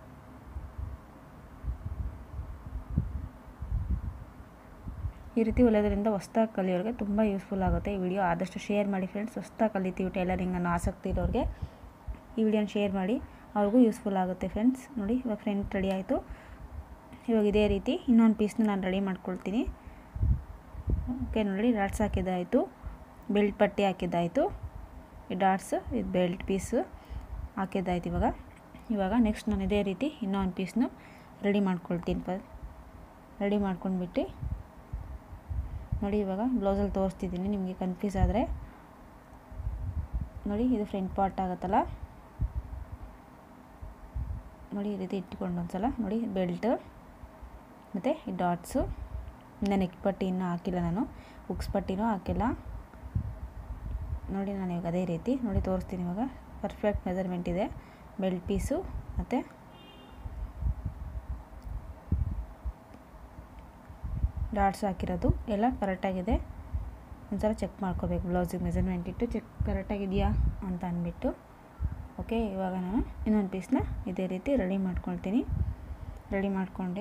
ಈ ರೀತಿ ಹೊಲಿಯೋದ್ರಿಂದ ಹೊಸ್ದಾಗಿ ಕಲಿಯೋರಿಗೆ ತುಂಬ ಯೂಸ್ಫುಲ್ ಆಗುತ್ತೆ ಈ ವಿಡಿಯೋ ಆದಷ್ಟು ಶೇರ್ ಮಾಡಿ ಫ್ರೆಂಡ್ಸ್ ಹೊಸ್ದಾಗಿ ಕಲಿತೀವಿ ಟೈಲರಿಂಗ್ ಅನ್ನೋ ಆಸಕ್ತಿ ಇರೋರಿಗೆ ಈ ವಿಡಿಯೋನ ಶೇರ್ ಮಾಡಿ ಅವ್ರಿಗೂ ಯೂಸ್ಫುಲ್ ಆಗುತ್ತೆ ಫ್ರೆಂಡ್ಸ್ ನೋಡಿ ಇವಾಗ ಫ್ರೆಂಡ್ ರೆಡಿ ಆಯಿತು ಇವಾಗ ಇದೇ ರೀತಿ ಇನ್ನೊಂದು ಪೀಸ್ನ ನಾನು ರೆಡಿ ಮಾಡ್ಕೊಳ್ತೀನಿ ಓಕೆ ನೋಡಿ ಡಾಟ್ಸ್ ಹಾಕಿದ್ದಾಯಿತು ಬೆಲ್ಟ್ ಪಟ್ಟಿ ಹಾಕಿದ್ದಾಯಿತು ಈ ಡಾಟ್ಸ್ ಇದು ಬೆಲ್ಟ್ ಪೀಸು ಹಾಕಿದ್ದಾಯ್ತು ಇವಾಗ ಇವಾಗ ನೆಕ್ಸ್ಟ್ ನಾನು ಇದೇ ರೀತಿ ಇನ್ನೊಂದು ಪೀಸ್ನು ರೆಡಿ ಮಾಡ್ಕೊಳ್ತೀನಿ ಪ ರೆಡಿ ಮಾಡ್ಕೊಂಡ್ಬಿಟ್ಟು ನೋಡಿ ಇವಾಗ ಬ್ಲೌಸಲ್ಲಿ ತೋರಿಸ್ತಿದ್ದೀನಿ ನಿಮಗೆ ಕನ್ಫ್ಯೂಸ್ ಆದರೆ ನೋಡಿ ಇದು ಫ್ರಂಟ್ ಪಾರ್ಟ್ ಆಗುತ್ತಲ್ಲ ನೋಡಿ ಈ ರೀತಿ ಇಟ್ಕೊಂಡು ಒಂದ್ಸಲ ನೋಡಿ ಬೆಲ್ಟ್ ಮತ್ತು ಈ ಡಾಟ್ಸು ಇನ್ನು ನೆಕ್ ಪಟ್ಟಿ ಇನ್ನೂ ಹಾಕಿಲ್ಲ ನಾನು ಉಕ್ಸ್ ಪಟ್ಟಿನೂ ಹಾಕಿಲ್ಲ ನೋಡಿ ನಾನು ಇವಾಗ ಅದೇ ರೀತಿ ನೋಡಿ ತೋರಿಸ್ತೀನಿ ಇವಾಗ ಪರ್ಫೆಕ್ಟ್ ಮೆಜರ್ಮೆಂಟ್ ಇದೆ ಬೆಲ್ಟ್ ಪೀಸು ಮತ್ತು ಡಾಟ್ಸ್ ಹಾಕಿರೋದು ಎಲ್ಲ ಕರೆಕ್ಟಾಗಿದೆ ಒಂದ್ಸಲ ಚೆಕ್ ಮಾಡ್ಕೋಬೇಕು ಬ್ಲೌಸಿಗೆ ಮೆಜರ್ಮೆಂಟ್ ಇಟ್ಟು ಚೆಕ್ ಕರೆಕ್ಟಾಗಿದೆಯಾ ಅಂತ ಅಂದ್ಬಿಟ್ಟು ಓಕೆ ಇವಾಗ ನಾನು ಇನ್ನೊಂದು ಪೀಸ್ನ ಇದೇ ರೀತಿ ರೆಡಿ ಮಾಡ್ಕೊಳ್ತೀನಿ ರೆಡಿ ಮಾಡ್ಕೊಂಡು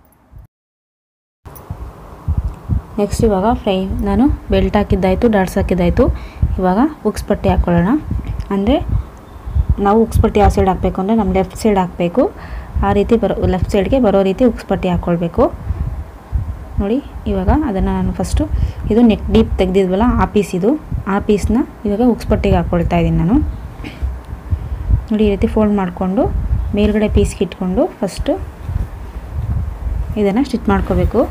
ನೆಕ್ಸ್ಟ್ ಇವಾಗ ಫ್ರೈ ನಾನು ಬೆಲ್ಟ್ ಹಾಕಿದ್ದಾಯಿತು ಡಾಟ್ಸ್ ಹಾಕಿದ್ದಾಯಿತು ಇವಾಗ ಉಕ್ಸ್ ಪಟ್ಟಿ ಹಾಕ್ಕೊಳ್ಳೋಣ ಅಂದರೆ ನಾವು ಉಕ್ಸ್ ಪಟ್ಟಿ ಯಾವ ಸೈಡ್ ಹಾಕಬೇಕು ಅಂದರೆ ನಮ್ಮ ಲೆಫ್ಟ್ ಸೈಡ್ ಹಾಕಬೇಕು ಆ ರೀತಿ ಬರೋ ಲೆಫ್ಟ್ ಸೈಡ್ಗೆ ಬರೋ ರೀತಿ ಉಕ್ಸ್ ಪಟ್ಟಿ ಹಾಕ್ಕೊಳ್ಬೇಕು ನೋಡಿ ಇವಾಗ ಅದನ್ನು ನಾನು ಫಸ್ಟು ಇದು ನೆಕ್ ಡೀಪ್ ತೆಗೆದಿದ್ವಲ್ಲ ಆ ಪೀಸ್ ಇದು ಆ ಪೀಸ್ನ ಇವಾಗ ಉಕ್ಸ್ ಪಟ್ಟಿಗೆ ಹಾಕ್ಕೊಳ್ತಾ ಇದ್ದೀನಿ ನಾನು ನೋಡಿ ಈ ರೀತಿ ಫೋಲ್ಡ್ ಮಾಡಿಕೊಂಡು ಮೇಲ್ಗಡೆ ಪೀಸ್ಗೆ ಇಟ್ಕೊಂಡು ಫಸ್ಟು ಇದನ್ನು ಸ್ಟಿಚ್ ಮಾಡ್ಕೋಬೇಕು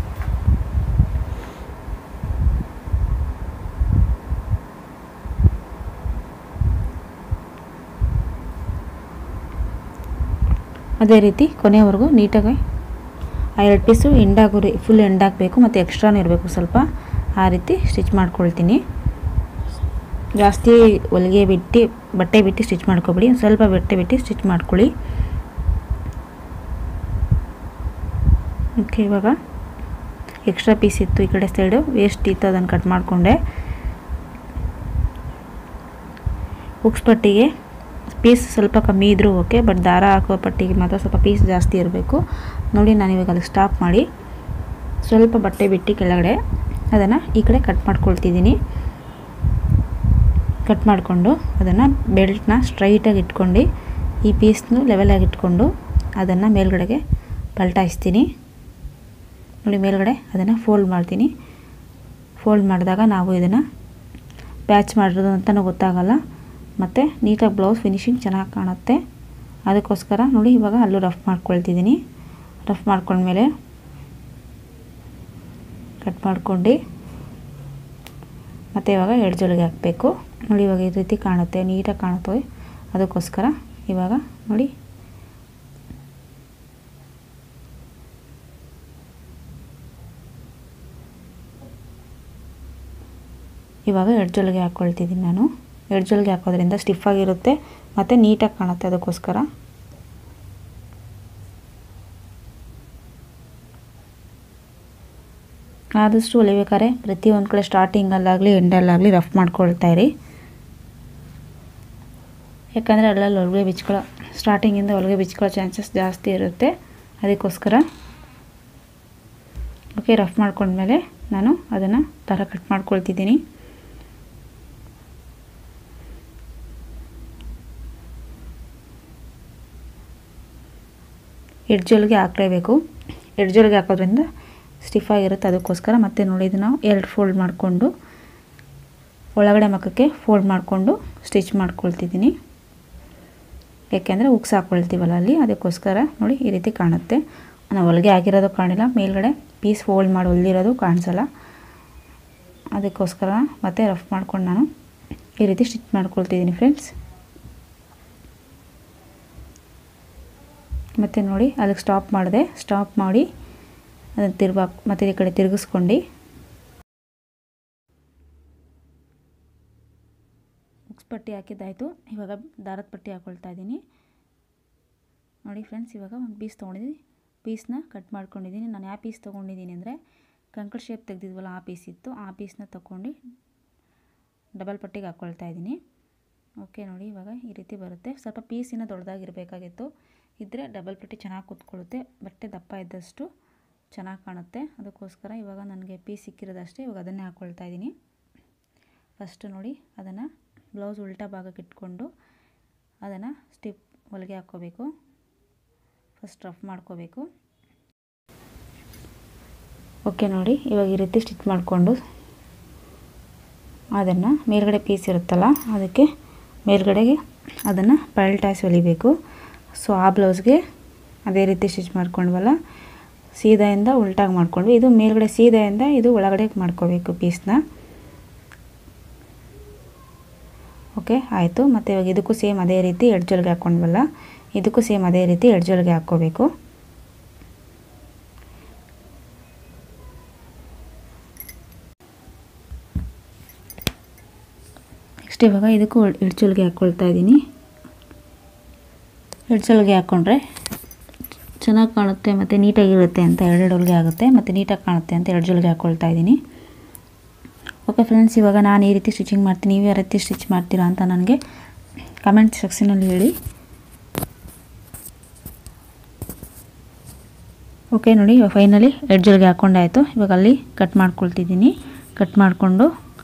ಅದೇ ರೀತಿ ಕೊನೆಯವರೆಗೂ ನೀಟಾಗಿ ಆ ಎರಡು ಪೀಸು ಎಂಡಾಗೋ ರೀ ಫುಲ್ ಎಂಡಾಗಬೇಕು ಮತ್ತು ಎಕ್ಸ್ಟ್ರಾನೂ ಇರಬೇಕು ಸ್ವಲ್ಪ ಆ ರೀತಿ ಸ್ಟಿಚ್ ಮಾಡ್ಕೊಳ್ತೀನಿ ಜಾಸ್ತಿ ಹೊಲಿಗೆ ಬಿಟ್ಟು ಬಟ್ಟೆ ಬಿಟ್ಟು ಸ್ಟಿಚ್ ಮಾಡ್ಕೊಬೇಡಿ ಸ್ವಲ್ಪ ಬಟ್ಟೆ ಬಿಟ್ಟು ಸ್ಟಿಚ್ ಮಾಡ್ಕೊಳ್ಳಿ ಓಕೆ ಇವಾಗ ಎಕ್ಸ್ಟ್ರಾ ಪೀಸ್ ಇತ್ತು ಈ ಕಡೆ ಸೈಡು ವೇಸ್ಟ್ ಇತ್ತು ಅದನ್ನು ಕಟ್ ಮಾಡಿಕೊಂಡೆ ಉಕ್ಸ್ ಪಟ್ಟಿಗೆ ಪೀಸ್ ಸ್ವಲ್ಪ ಕಮ್ಮಿ ಇದ್ದರೂ ಓಕೆ ಬಟ್ ದಾರ ಹಾಕೋ ಪಟ್ಟಿಗೆ ಮಾತ್ರ ಸ್ವಲ್ಪ ಪೀಸ್ ಜಾಸ್ತಿ ಇರಬೇಕು ನೋಡಿ ನಾನು ಇವಾಗ ಅಲ್ಲಿ ಸ್ಟಾಪ್ ಮಾಡಿ ಸ್ವಲ್ಪ ಬಟ್ಟೆ ಬಿಟ್ಟು ಕೆಳಗಡೆ ಅದನ್ನು ಈ ಕಡೆ ಕಟ್ ಮಾಡ್ಕೊಳ್ತಿದ್ದೀನಿ ಕಟ್ ಮಾಡಿಕೊಂಡು ಅದನ್ನು ಬೆಲ್ಟ್ನ ಸ್ಟ್ರೈಟಾಗಿ ಇಟ್ಕೊಂಡು ಈ ಪೀಸ್ನು ಲೆವೆಲಾಗಿ ಇಟ್ಕೊಂಡು ಅದನ್ನು ಮೇಲ್ಗಡೆಗೆ ಪಲ್ಟಾಯಿಸ್ತೀನಿ ನೋಡಿ ಮೇಲ್ಗಡೆ ಅದನ್ನು ಫೋಲ್ಡ್ ಮಾಡ್ತೀನಿ ಫೋಲ್ಡ್ ಮಾಡಿದಾಗ ನಾವು ಇದನ್ನು ಪ್ಯಾಚ್ ಮಾಡಿರೋದು ಅಂತಲೂ ಗೊತ್ತಾಗಲ್ಲ ಮತ್ತು ನೀಟಾಗಿ ಬ್ಲೌಸ್ ಫಿನಿಶಿಂಗ್ ಚೆನ್ನಾಗಿ ಕಾಣುತ್ತೆ ಅದಕ್ಕೋಸ್ಕರ ನೋಡಿ ಇವಾಗ ಅಲ್ಲೂ ರಫ್ ಮಾಡ್ಕೊಳ್ತಿದ್ದೀನಿ ರಫ್ ಮಾಡ್ಕೊಂಡ್ಮೇಲೆ ಕಟ್ ಮಾಡ್ಕೊಂಡು ಮತ್ತು ಇವಾಗ ಎಡ್ಜೊಳಗೆ ಹಾಕಬೇಕು ನೋಡಿ ಇವಾಗ ಈ ರೀತಿ ಕಾಣುತ್ತೆ ನೀಟಾಗಿ ಕಾಣುತ್ತೆ ಅದಕ್ಕೋಸ್ಕರ ಇವಾಗ ನೋಡಿ ಇವಾಗ ಎಡ್ಜೊಳಗೆ ಹಾಕ್ಕೊಳ್ತಿದ್ದೀನಿ ನಾನು ಎಡ್ಜೊಳಗೆ ಹಾಕೋದ್ರಿಂದ ಸ್ಟಿಫಾಗಿರುತ್ತೆ ಮತ್ತು ನೀಟಾಗಿ ಕಾಣುತ್ತೆ ಅದಕ್ಕೋಸ್ಕರ ಆದಷ್ಟು ಹೊಲಿಬೇಕಾದ್ರೆ ಪ್ರತಿಯೊಂದು ಕಡೆ ಸ್ಟಾರ್ಟಿಂಗಲ್ಲಾಗಲಿ ಎಂಡಲ್ಲಾಗಲಿ ರಫ್ ಮಾಡ್ಕೊಳ್ತಾ ಇರಿ ಯಾಕಂದರೆ ಅಲ್ಲಲ್ಲಿ ಹೊಲಿಗೆ ಬಿಚ್ಕೊಳ್ಳೋ ಸ್ಟಾರ್ಟಿಂಗಿಂದ ಹೊಲಿಗೆ ಬಿಚ್ಕೊಳ್ಳೋ ಚಾನ್ಸಸ್ ಜಾಸ್ತಿ ಇರುತ್ತೆ ಅದಕ್ಕೋಸ್ಕರ ಓಕೆ ರಫ್ ಮಾಡ್ಕೊಂಡ್ಮೇಲೆ ನಾನು ಅದನ್ನು ಥರ ಕಟ್ ಮಾಡ್ಕೊಳ್ತಿದ್ದೀನಿ ಎಡ್ಜೊಲ್ಗೆ ಹಾಕಲೇಬೇಕು ಎಡ್ಜೊಲ್ಗೆ ಹಾಕೋದ್ರಿಂದ ಸ್ಟಿಫ್ ಆಗಿರುತ್ತೆ ಅದಕ್ಕೋಸ್ಕರ ಮತ್ತೆ ನೋಡಿ ಇದನ್ನು ಎರಡು ಫೋಲ್ಡ್ ಮಾಡಿಕೊಂಡು ಒಳಗಡೆ ಮಕ್ಕಕ್ಕೆ ಫೋಲ್ಡ್ ಮಾಡಿಕೊಂಡು ಸ್ಟಿಚ್ ಮಾಡ್ಕೊಳ್ತಿದ್ದೀನಿ ಏಕೆಂದರೆ ಉಕ್ಸ್ ಹಾಕ್ಕೊಳ್ತೀವಲ್ಲ ಅಲ್ಲಿ ಅದಕ್ಕೋಸ್ಕರ ನೋಡಿ ಈ ರೀತಿ ಕಾಣುತ್ತೆ ನಾವು ಹೊಲಿಗೆ ಆಗಿರೋದು ಕಾಣಿಲ್ಲ ಮೇಲ್ಗಡೆ ಪೀಸ್ ಫೋಲ್ಡ್ ಮಾಡಿ ಹೊಲ್ದಿರೋದು ಕಾಣಿಸಲ್ಲ ಅದಕ್ಕೋಸ್ಕರ ಮತ್ತೆ ರಫ್ ಮಾಡ್ಕೊಂಡು ನಾನು ಈ ರೀತಿ ಸ್ಟಿಚ್ ಮಾಡ್ಕೊಳ್ತಿದ್ದೀನಿ ಫ್ರೆಂಡ್ಸ್ ಮತ್ತು ನೋಡಿ ಅದಕ್ಕೆ ಸ್ಟಾಪ್ ಮಾಡಿದೆ ಸ್ಟಾಪ್ ಮಾಡಿ ಅದನ್ನು ತಿರ್ಬಾ ಮತ್ತು ಈ ಕಡೆ ತಿರುಗಿಸ್ಕೊಂಡು ಉಕ್ಸ್ ಪಟ್ಟಿ ಹಾಕಿದ್ದಾಯಿತು ಇವಾಗ ದಾರದ ಪಟ್ಟಿ ಹಾಕ್ಕೊಳ್ತಾ ಇದ್ದೀನಿ ನೋಡಿ ಫ್ರೆಂಡ್ಸ್ ಇವಾಗ ಒಂದು ಪೀಸ್ ತೊಗೊಂಡಿದ್ದೀನಿ ಪೀಸ್ನ ಕಟ್ ಮಾಡ್ಕೊಂಡಿದ್ದೀನಿ ನಾನು ಯಾವ ಪೀಸ್ ತೊಗೊಂಡಿದ್ದೀನಿ ಅಂದರೆ ಕಂಕಳ ಶೇಪ್ ತೆಗೆದಿದ್ವಲ್ಲ ಆ ಪೀಸ್ ಇತ್ತು ಆ ಪೀಸ್ನ ತೊಗೊಂಡು ಡಬಲ್ ಪಟ್ಟಿಗೆ ಹಾಕ್ಕೊಳ್ತಾ ಇದ್ದೀನಿ ಓಕೆ ನೋಡಿ ಇವಾಗ ಈ ರೀತಿ ಬರುತ್ತೆ ಸ್ವಲ್ಪ ಪೀಸಿನ ದೊಡ್ಡದಾಗಿರಬೇಕಾಗಿತ್ತು ಇದ್ದರೆ ಡಬಲ್ ಪಟ್ಟಿ ಚೆನ್ನಾಗಿ ಕೂತ್ಕೊಳ್ಳುತ್ತೆ ಬಟ್ಟೆ ದಪ್ಪ ಇದ್ದಷ್ಟು ಚೆನ್ನಾಗಿ ಕಾಣುತ್ತೆ ಅದಕ್ಕೋಸ್ಕರ ಇವಾಗ ನನಗೆ ಪೀಸ್ ಸಿಕ್ಕಿರೋದಷ್ಟೇ ಇವಾಗ ಅದನ್ನೇ ಹಾಕ್ಕೊಳ್ತಾ ಇದ್ದೀನಿ ಫಸ್ಟ್ ನೋಡಿ ಅದನ್ನು ಬ್ಲೌಸ್ ಉಲ್ಟಾ ಭಾಗಕ್ಕೆ ಇಟ್ಕೊಂಡು ಅದನ್ನು ಸ್ಟಿಪ್ ಹೊಲಿಗೆ ಹಾಕ್ಕೋಬೇಕು ಫಸ್ಟ್ ರಫ್ ಮಾಡ್ಕೋಬೇಕು ಓಕೆ ನೋಡಿ ಇವಾಗ ಈ ರೀತಿ ಸ್ಟಿಚ್ ಮಾಡಿಕೊಂಡು ಅದನ್ನು ಮೇಲ್ಗಡೆ ಪೀಸ್ ಇರುತ್ತಲ್ಲ ಅದಕ್ಕೆ ಮೇಲ್ಗಡೆಗೆ ಅದನ್ನು ಪಲ್ಟಾಸಿ ಹೊಲಿಬೇಕು ಸೊ ಆ ಬ್ಲೌಸ್ಗೆ ಅದೇ ರೀತಿ ಸ್ಟಿಚ್ ಮಾಡ್ಕೊಂಡ್ವಲ್ಲ ಸೀದೆಯಿಂದ ಉಲ್ಟಾಗಿ ಮಾಡ್ಕೊಂಡ್ವಿ ಇದು ಮೇಲ್ಗಡೆ ಸೀದೆಯಿಂದ ಇದು ಒಳಗಡೆ ಮಾಡ್ಕೋಬೇಕು ಪೀಸ್ನ ಓಕೆ ಆಯಿತು ಮತ್ತು ಇವಾಗ ಇದಕ್ಕೂ ಸೇಮ್ ಅದೇ ರೀತಿ ಎಡ್ಜೊಲ್ಗೆ ಹಾಕ್ಕೊಂಡ್ವಲ್ಲ ಇದಕ್ಕೂ ಸೇಮ್ ಅದೇ ರೀತಿ ಎಡ್ಜೊಲ್ಗೆ ಹಾಕ್ಕೋಬೇಕು ನೆಕ್ಸ್ಟ್ ಇವಾಗ ಇದಕ್ಕೂ ಎಡ್ಜೊಲ್ಗೆ ಹಾಕ್ಕೊಳ್ತಾ ಇದ್ದೀನಿ ಎಡ್ಜೊಲ್ಗೆ ಹಾಕ್ಕೊಂಡ್ರೆ ಚೆನ್ನಾಗಿ ಕಾಣುತ್ತೆ ಮತ್ತು ನೀಟಾಗಿರುತ್ತೆ ಅಂತ ಎರಡೆರಡು ಹೊಲಿಗೆ ಆಗುತ್ತೆ ಮತ್ತು ನೀಟಾಗಿ ಕಾಣುತ್ತೆ ಅಂತ ಎರಡು ಜೊಲಿಗೆ ಹಾಕ್ಕೊಳ್ತಾ ಇದ್ದೀನಿ ಓಕೆ ಫ್ರೆಂಡ್ಸ್ ಇವಾಗ ನಾನು ಈ ರೀತಿ ಸ್ಟಿಚಿಂಗ್ ಮಾಡ್ತೀನಿ ನೀವು ಯಾವ ರೀತಿ ಸ್ಟಿಚ್ ಮಾಡ್ತೀರಾ ಅಂತ ನನಗೆ ಕಮೆಂಟ್ ಸೆಕ್ಷನಲ್ಲಿ ಹೇಳಿ ಓಕೆ ನೋಡಿ ಇವಾಗ ಫೈನಲಿ ಎಡ್ಜಲ್ಗೆ ಹಾಕ್ಕೊಂಡಾಯಿತು ಇವಾಗ ಅಲ್ಲಿ ಕಟ್ ಮಾಡ್ಕೊಳ್ತಿದ್ದೀನಿ ಕಟ್ ಮಾಡಿಕೊಂಡು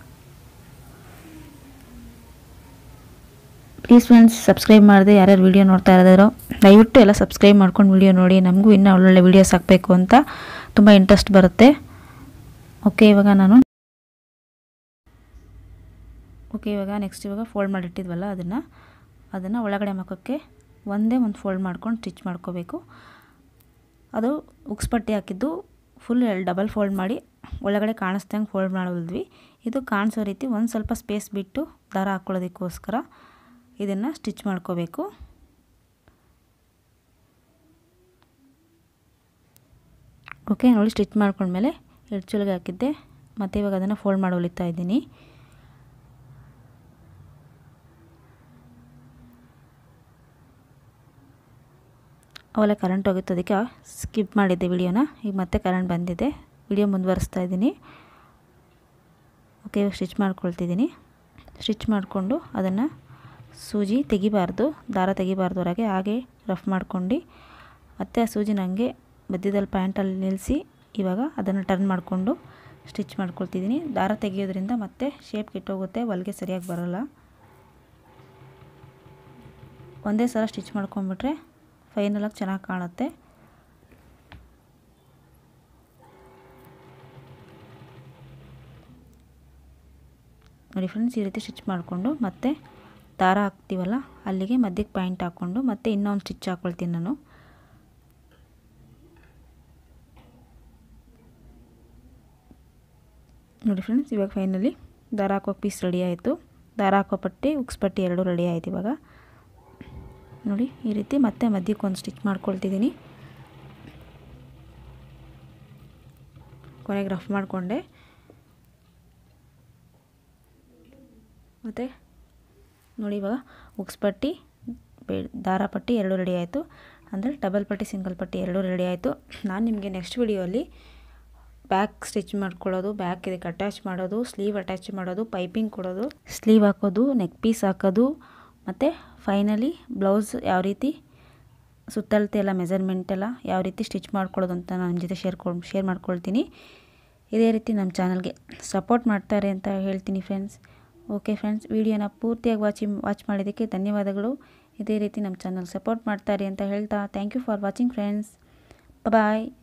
ಪ್ಲೀಸ್ ಫ್ರೆಂಡ್ಸ್ ಸಬ್ಸ್ಕ್ರೈಬ್ ಮಾಡಿದೆ ಯಾರ್ಯಾರು ವೀಡಿಯೋ ನೋಡ್ತಾ ಇರೋದಾರೋ ದಯವಿಟ್ಟು ಎಲ್ಲ ಸಬ್ಸ್ಕ್ರೈಬ್ ಮಾಡ್ಕೊಂಡು ವೀಡಿಯೋ ನೋಡಿ ನಮಗೂ ಇನ್ನೂ ಒಳ್ಳೊಳ್ಳೆ ವೀಡಿಯೋಸ್ ಹಾಕಬೇಕು ಅಂತ ತುಂಬ ಇಂಟ್ರೆಸ್ಟ್ ಬರುತ್ತೆ ಓಕೆ ಇವಾಗ ನಾನು ಓಕೆ ಇವಾಗ ನೆಕ್ಸ್ಟ್ ಇವಾಗ ಫೋಲ್ಡ್ ಮಾಡಿಟ್ಟಿದ್ವಲ್ಲ ಅದನ್ನು ಅದನ್ನು ಒಳಗಡೆ ಮಖಕ್ಕೆ ಒಂದೇ ಒಂದು ಫೋಲ್ಡ್ ಮಾಡ್ಕೊಂಡು ಸ್ಟಿಚ್ ಮಾಡ್ಕೋಬೇಕು ಅದು ಉಕ್ಸ್ ಪಟ್ಟಿ ಹಾಕಿದ್ದು ಫುಲ್ ಡಬಲ್ ಫೋಲ್ಡ್ ಮಾಡಿ ಒಳಗಡೆ ಕಾಣಿಸ್ದಂಗೆ ಫೋಲ್ಡ್ ಮಾಡೋದ್ವಿ ಇದು ಕಾಣಿಸೋ ರೀತಿ ಒಂದು ಸ್ವಲ್ಪ ಸ್ಪೇಸ್ ಬಿಟ್ಟು ದಾರ ಹಾಕ್ಕೊಳ್ಳೋದಕ್ಕೋಸ್ಕರ ಇದನ್ನು ಸ್ಟಿಚ್ ಮಾಡ್ಕೋಬೇಕು ಓಕೆ ನೋಡಿ ಸ್ಟಿಚ್ ಮಾಡ್ಕೊಂಡ್ಮೇಲೆ ಎಡ್ಚೊಳಗೆ ಹಾಕಿದ್ದೆ ಮತ್ತು ಇವಾಗ ಅದನ್ನು ಫೋಲ್ಡ್ ಮಾಡಿ ಹೊಲಿತಾ ಇದ್ದೀನಿ ಅವೆಲ್ಲ ಕರೆಂಟ್ ಹೋಗಿತ್ತು ಅದಕ್ಕೆ ಸ್ಕಿಪ್ ಮಾಡಿದ್ದೆ ವಿಡಿಯೋನ ಈಗ ಮತ್ತೆ ಕರೆಂಟ್ ಬಂದಿದೆ ವಿಡಿಯೋ ಮುಂದುವರಿಸ್ತಾ ಇದ್ದೀನಿ ಓಕೆ ಇವಾಗ ಸ್ಟಿಚ್ ಮಾಡ್ಕೊಳ್ತಿದ್ದೀನಿ ಸ್ಟಿಚ್ ಮಾಡಿಕೊಂಡು ಅದನ್ನು ಸೂಜಿ ತೆಗಿಬಾರ್ದು ದಾರ ತೆಗಿಬಾರ್ದು ಹೊರಗೆ ಹಾಗೆ ರಫ್ ಮಾಡ್ಕೊಂಡು ಮತ್ತು ಆ ಸೂಜಿನ ಹಂಗೆ ಮಧ್ಯದಲ್ಲಿ ಪ್ಯಾಂಟಲ್ಲಿ ನಿಲ್ಲಿಸಿ ಇವಾಗ ಅದನ್ನು ಟರ್ನ್ ಮಾಡಿಕೊಂಡು ಸ್ಟಿಚ್ ಮಾಡ್ಕೊಳ್ತಿದ್ದೀನಿ ದಾರ ತೆಗಿಯೋದ್ರಿಂದ ಮತ್ತೆ ಶೇಪ್ ಕೆಟ್ಟೋಗುತ್ತೆ ಹೊಲಿಗೆ ಸರಿಯಾಗಿ ಬರೋಲ್ಲ ಒಂದೇ ಸಲ ಸ್ಟಿಚ್ ಮಾಡ್ಕೊಂಬಿಟ್ರೆ ಫೈನಲಾಗಿ ಚೆನ್ನಾಗಿ ಕಾಣುತ್ತೆ ನೋಡಿ ಫ್ರೆಂಡ್ಸ್ ಈ ರೀತಿ ಸ್ಟಿಚ್ ಮಾಡಿಕೊಂಡು ಮತ್ತೆ ದಾರ ಹಾಕ್ತೀವಲ್ಲ ಅಲ್ಲಿಗೆ ಮಧ್ಯಕ್ಕೆ ಪಾಯಿಂಟ್ ಹಾಕ್ಕೊಂಡು ಮತ್ತೆ ಇನ್ನೊಂದು ಸ್ಟಿಚ್ ಹಾಕ್ಕೊಳ್ತೀನಿ ನಾನು ನೋಡಿ ಫ್ರೆಂಡ್ಸ್ ಇವಾಗ ಫೈನಲಿ ದಾರ ಹಾಕೋ ಪೀಸ್ ರೆಡಿ ಆಯಿತು ದಾರ ಹಾಕೋ ಪಟ್ಟಿ ಉಕ್ಸ್ ಪಟ್ಟಿ ಎರಡೂ ರೆಡಿ ಆಯ್ತು ಇವಾಗ ನೋಡಿ ಈ ರೀತಿ ಮತ್ತೆ ಮಧ್ಯಕ್ಕೆ ಒಂದು ಸ್ಟಿಚ್ ಮಾಡ್ಕೊಳ್ತಿದ್ದೀನಿ ಕೊನೆಗೆ ರಫ್ ಮಾಡಿಕೊಂಡೆ ಮತ್ತು ನೋಡಿ ಇವಾಗ ಉಕ್ಸ್ ಪಟ್ಟಿ ಬೆ ದಾರ ಪಟ್ಟಿ ಎರಡೂ ರೆಡಿ ಆಯಿತು ಅಂದರೆ ಡಬಲ್ ಪಟ್ಟಿ ಸಿಂಗಲ್ ಪಟ್ಟಿ ಎರಡೂ ರೆಡಿ ಆಯಿತು ನಾನು ನಿಮಗೆ ನೆಕ್ಸ್ಟ್ ವಿಡಿಯೋಲಿ ಬ್ಯಾಕ್ ಸ್ಟಿಚ್ ಮಾಡ್ಕೊಳ್ಳೋದು ಬ್ಯಾಕ್ ಇದಕ್ಕೆ ಅಟ್ಯಾಚ್ ಮಾಡೋದು ಸ್ಲೀವ್ ಅಟ್ಯಾಚ್ ಮಾಡೋದು ಪೈಪಿಂಗ್ ಕೊಡೋದು ಸ್ಲೀವ್ ಹಾಕೋದು ನೆಕ್ ಪೀಸ್ ಹಾಕೋದು ಮತ್ತು ಫೈನಲಿ ಬ್ಲೌಸ್ ಯಾವ ರೀತಿ ಸುತ್ತಳತೆ ಎಲ್ಲ ಮೆಜರ್ಮೆಂಟ್ ಎಲ್ಲ ಯಾವ ರೀತಿ ಸ್ಟಿಚ್ ಮಾಡ್ಕೊಳ್ಳೋದು ಅಂತ ನಾನು ನಿಮ್ಮ ಜೊತೆ ಶೇರ್ ಕೊ ಶೇರ್ ಮಾಡ್ಕೊಳ್ತೀನಿ ಇದೇ ರೀತಿ ನಮ್ಮ ಚಾನಲ್ಗೆ ಸಪೋರ್ಟ್ ಮಾಡ್ತಾರೆ ಅಂತ ಹೇಳ್ತೀನಿ ಫ್ರೆಂಡ್ಸ್ ಓಕೆ ಫ್ರೆಂಡ್ಸ್ ವಿಡಿಯೋನ ಪೂರ್ತಿಯಾಗಿ ವಾಚಿ ವಾಚ್ ಮಾಡಿದ್ದಕ್ಕೆ ಧನ್ಯವಾದಗಳು ಇದೇ ರೀತಿ ನಮ್ಮ ಚಾನಲ್ ಸಪೋರ್ಟ್ ಮಾಡ್ತಾರೆ ಅಂತ ಹೇಳ್ತಾ thank you for watching friends bye